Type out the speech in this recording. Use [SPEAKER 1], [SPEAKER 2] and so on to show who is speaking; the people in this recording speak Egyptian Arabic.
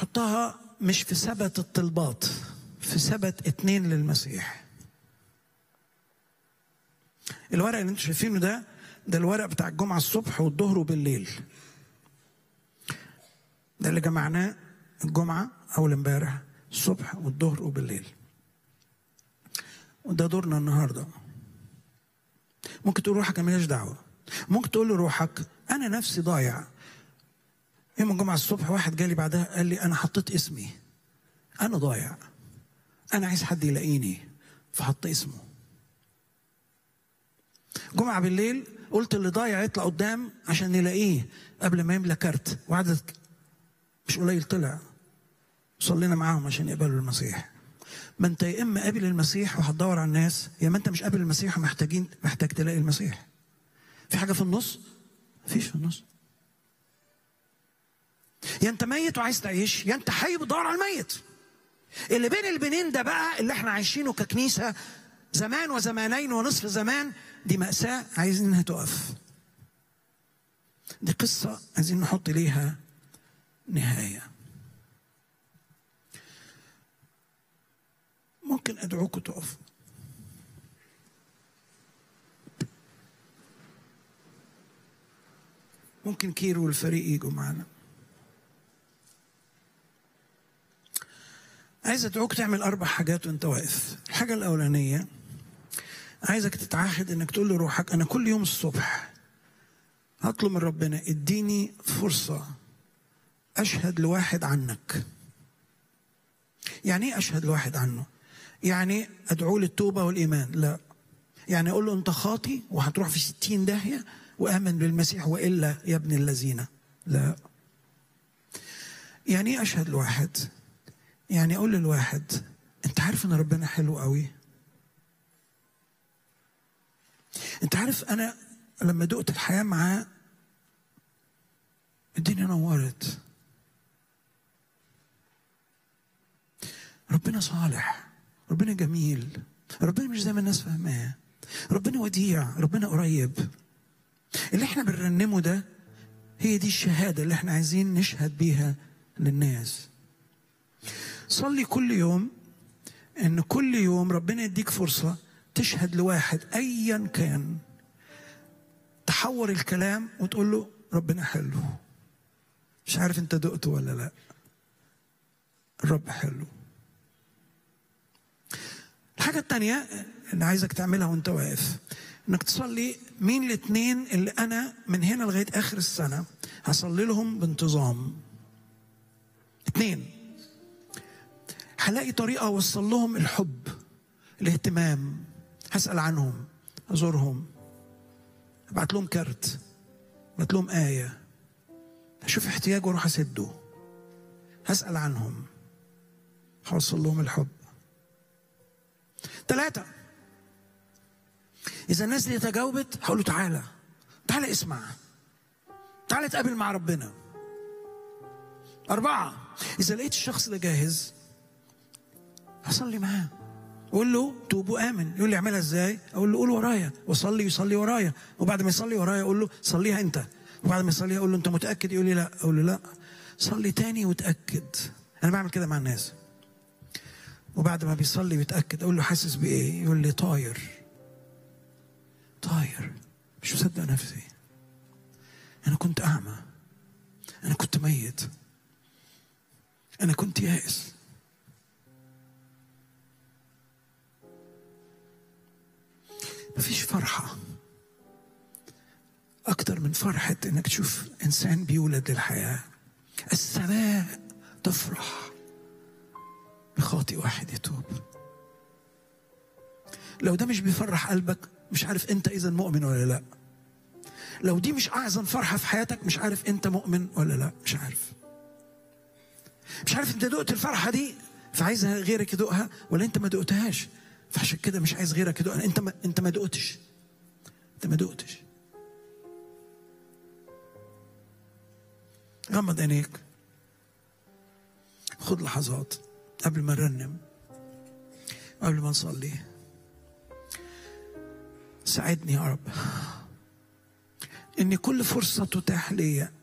[SPEAKER 1] تحطها مش في سبت الطلبات في سبت اتنين للمسيح الورق اللي انتوا شايفينه ده ده الورق بتاع الجمعة الصبح والظهر وبالليل ده اللي جمعناه الجمعة أول امبارح الصبح والظهر وبالليل وده دورنا النهارده ممكن تقول روحك ماليش دعوة ممكن تقول لروحك أنا نفسي ضايع يوم الجمعة الصبح واحد جالي بعدها قال لي أنا حطيت اسمي أنا ضايع أنا عايز حد يلاقيني فحط اسمه جمعة بالليل قلت اللي ضايع يطلع قدام عشان نلاقيه قبل ما يملى كارت وعدد مش قليل طلع صلينا معاهم عشان يقبلوا المسيح ما انت يا اما قابل المسيح وهتدور على الناس يا ما انت مش قابل المسيح ومحتاجين محتاج تلاقي المسيح في حاجه في النص مفيش في النص يا انت ميت وعايز تعيش يا انت حي بتدور على الميت اللي بين البنين ده بقى اللي احنا عايشينه ككنيسه زمان وزمانين ونصف زمان دي مأساة عايزين انها تقف دي قصة عايزين نحط ليها نهاية ممكن أدعوكم تقفوا ممكن كيرو والفريق يجوا معانا عايز ادعوك تعمل اربع حاجات وانت واقف الحاجه الاولانيه عايزك تتعهد انك تقول لروحك انا كل يوم الصبح هطلب من ربنا اديني فرصه اشهد لواحد عنك يعني ايه اشهد لواحد عنه يعني ادعوه للتوبه والايمان لا يعني اقول له انت خاطي وهتروح في ستين داهيه وامن بالمسيح والا يا ابن الذين لا يعني ايه اشهد لواحد يعني اقول للواحد انت عارف ان ربنا حلو قوي انت عارف انا لما دقت الحياه معاه الدنيا نورت ربنا صالح ربنا جميل ربنا مش زي ما الناس فاهماه ربنا وديع ربنا قريب اللي احنا بنرنمه ده هي دي الشهادة اللي احنا عايزين نشهد بيها للناس صلي كل يوم ان كل يوم ربنا يديك فرصة تشهد لواحد ايا كان تحور الكلام وتقول له ربنا حلو مش عارف انت دقته ولا لا الرب حلو الحاجة التانية اللي عايزك تعملها وانت واقف انك تصلي مين الاثنين اللي انا من هنا لغاية اخر السنة هصلي لهم بانتظام اثنين هلاقي طريقة اوصل لهم الحب الاهتمام هسأل عنهم ازورهم ابعت لهم كارت ابعت لهم آية هشوف احتياجه واروح اسده هسأل عنهم هوصل لهم الحب ثلاثة إذا الناس دي تجاوبت هقول له تعالى تعالى اسمع تعالى اتقابل مع ربنا أربعة إذا لقيت الشخص ده جاهز هصلي معاه قول له توب وآمن يقول لي اعملها ازاي؟ أقول له قول ورايا وصلي يصلي ورايا وبعد ما يصلي ورايا أقول له صليها أنت وبعد ما يصليها أقول له أنت متأكد؟ يقول لي لا أقول له لا صلي تاني وتأكد أنا بعمل كده مع الناس وبعد ما بيصلي بيتأكد أقول له حاسس بإيه؟ يقول لي طاير طاير مش مصدق نفسي أنا كنت أعمى أنا كنت ميت أنا كنت يائس مفيش فرحة أكتر من فرحة إنك تشوف إنسان بيولد للحياة السماء تفرح بخاطئ واحد يتوب لو ده مش بيفرح قلبك مش عارف انت اذا مؤمن ولا لا لو دي مش اعظم فرحه في حياتك مش عارف انت مؤمن ولا لا مش عارف مش عارف انت دقت الفرحه دي فعايزها غيرك يدوقها ولا انت ما دقتهاش فعشان كده مش عايز غيرك يدوقها انت ما انت ما دقتش انت ما دقتش غمض عينيك خد لحظات قبل ما نرنم قبل ما نصلي ساعدني يا رب ان كل فرصه تتاح لي